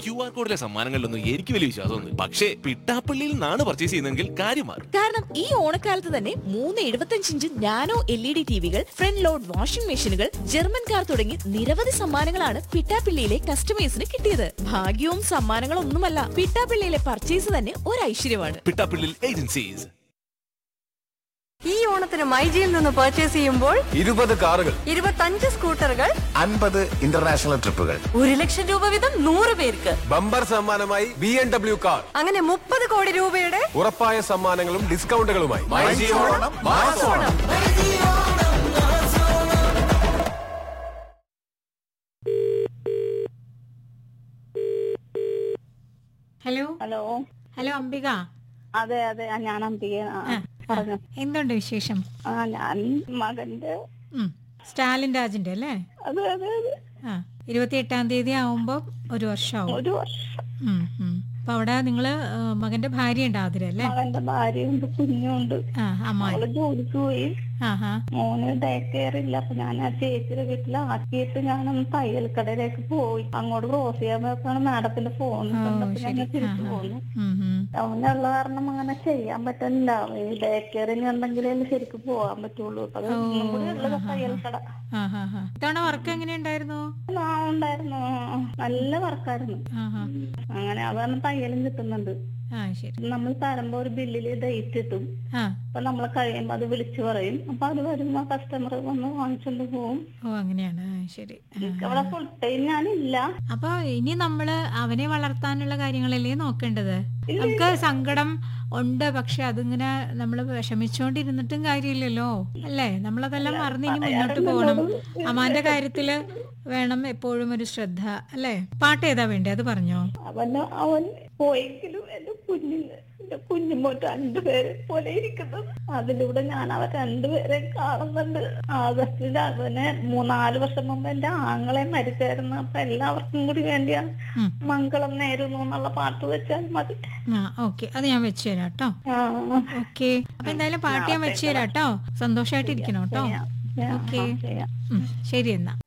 Q R കോഡിലെ സമ്മാനങ്ങളിലൊന്നും എനിക്ക് വലിയ വിശ്വാസമൊന്നും പക്ഷേ പിട്ടാപ്പള്ളിയിൽ നിന്നാണ് പർച്ചേസ് ചെയ്യുന്നതെങ്കിൽ കാര്യം മാറും കാരണം ഈ ഓണക്കാലത്ത് തന്നെ മൂന്ന് എഴുപത്തഞ്ച് inch nano L E D ടിവികൾ ഫ്രണ്ട് ലോഡ് വാഷിംഗ് മെഷീനുകൾ ജർമ്മൻ കാർ തുടങ്ങി നിരവധി സമ്മാനങ്ങളാണ് പിട്ടാപ്പിള്ളിയിലെ കസ്റ്റമേഴ്സിന് കിട്ടിയത് ഭാഗ്യവും സമ്മാനങ്ങളൊന്നുമല്ല പിട്ടാപ്പിള്ളിയിലെ പർച്ചേസ് തന്നെ ഒരു ഐശ്വര്യമാണ് പിട്ടാപ്പള്ളിയിൽ ഏജൻസീസ് ഈ ഓണത്തിന് മൈജിയിൽ നിന്ന് പർച്ചേസ് ചെയ്യുമ്പോൾ ഇരുപത് കാറുകൾ ഇരുപത്തഞ്ച് സ്കൂട്ടറുകൾ അൻപത് ഇന്റർനാഷണൽ ട്രിപ്പുകൾ ഒരു ലക്ഷം രൂപ വീതം നൂറ് പേർക്ക് ബമ്പർ സമ്മാനമായി ബി എം ഡബ്ല്യു കാർ അങ്ങനെ മുപ്പത് കോടി രൂപയുടെ ഉറപ്പായ സമ്മാനങ്ങളും ഡിസ്കൗണ്ടുകളുമായി ഹലോ ഹലോ ഹലോ അംബിക അതെ അതെ ആ, ഞാൻ അംബിക ആ, പറഞ്ഞു എന്തുണ്ട് വിശേഷം ആ ഞാൻ മകന്റെ ഉം. സ്റ്റാലിൻ രാജിന്റെ അല്ലേ അതെ അതെ അതെ ആ ഇരുപത്തിയെട്ടാം തീയതി ആവുമ്പോ ഒരു വർഷമാവും ഒരു വർഷം ഉം, ഉം. അപ്പൊ അവിടെ നിങ്ങള് ആ, മകന്റെ ഭാര്യ ഉണ്ട് ആതിര അല്ലേ മകന്റെ ഭാര്യയുണ്ട് കുഞ്ഞുണ്ട് ആ അമ്മായി അവള് ജോലിക്ക് പോയി ആഹാ മോന് ഡേ കെയർ ഇല്ല അപ്പൊ ഞാൻ ആ ചേച്ചിയുടെ വീട്ടിൽ ആക്കിയിട്ട് ഞാനൊന്ന് തയ്യൽ കടയിലേക്ക് പോയി അങ്ങോട്ട് ക്രോസ് ചെയ്യാൻ പോയപ്പോഴാണ് മാഡത്തിന്റെ ഫോൺ ഓ കണ്ടപ്പോ ശരി ഞാൻ തിരിച്ചു ആഹാ. പോന്നു ഉം, ഉം. അവനുള്ള കാരണം അങ്ങനെ ചെയ്യാൻ പറ്റുന്നില്ല ഈ ഡേ കെയറിന് ഉണ്ടെങ്കിലേ ശരിക്കും പോകാൻ പറ്റുള്ളൂ അപ്പൊ അത് ഒന്നും കൂടി ഉള്ളത് തയ്യൽ കട ആഹാ, ആഹാ. ഇത്തവണ വർക്ക് എങ്ങനെയുണ്ടായിരുന്നു ആ ഉണ്ടായിരുന്നു നല്ല വർക്കായിരുന്നു ആഹാ അങ്ങനെ അതാണ് തയ്യലും കിട്ടുന്നുണ്ട് ആ ശരി നമ്മൾ തരുമ്പോ ഒരു ബില്ലില് ഡേറ്റ് ഇട്ടും ആ അപ്പൊ നമ്മൾ കഴിയുമ്പോ അത് വിളിച്ചു പറയും അപ്പൊ അത് വരുമ്പോ കസ്റ്റമർ വന്ന് വാങ്ങിച്ചോണ്ട് പോകും ഓ അങ്ങനെയാണ് ആ, ശരി ആ. എനിക്ക് അവിടെ ഫുൾ ടൈം ഞാനില്ല അപ്പൊ ഇനി നമ്മള് അവനെ വളർത്താനുള്ള കാര്യങ്ങളല്ലേ നോക്കേണ്ടത് നമുക്ക് സങ്കടം ഉണ്ട് പക്ഷെ അതിങ്ങനെ നമ്മൾ വിഷമിച്ചോണ്ടിരുന്നിട്ടും കാര്യമില്ലല്ലോ അല്ലേ നമ്മളതെല്ലാം മറന്ന് ഇനി മുന്നോട്ട് പോകണം അമ്മാന്റെ കാര്യത്തില് വേണം എപ്പോഴും ഒരു ശ്രദ്ധ അല്ലേ പാട്ട് ഏതാ വേണ്ടേ അത് പറഞ്ഞോ അവന് അവൻ പോയെങ്കിലും എന്റെ കുഞ്ഞിന് എന്റെ കുഞ്ഞുമോ രണ്ടുപേരെ പോലെ ഇരിക്കുന്നത് അതിലൂടെ ഞാൻ അവർ രണ്ടുപേരെ കാണുന്നുണ്ട് ആഗസ്റ്റിൽ അവന് മൂന്നാല് വർഷം മുമ്പ് എന്റെ ആങ്ങളെ മരിച്ചായിരുന്നു അപ്പൊ എല്ലാവർക്കും കൂടി വേണ്ടിയാണ് ഉം. മംഗളം നേരുന്നു എന്നുള്ള പാട്ട് വെച്ചാൽ മതി ആ ഓക്കെ അത് ഞാൻ വെച്ചു തരാം കേട്ടോ ആ ഓക്കെ അപ്പൊ എന്തായാലും പാട്ട് ഞാൻ വെച്ചു തരാം കേട്ടോ സന്തോഷമായിട്ടിരിക്കണം കേട്ടോ ചെയ്യാം. ചെയ്യാം. ഓക്കെ ആ, ചെയ്യാം ഉം, ശരി എന്നാ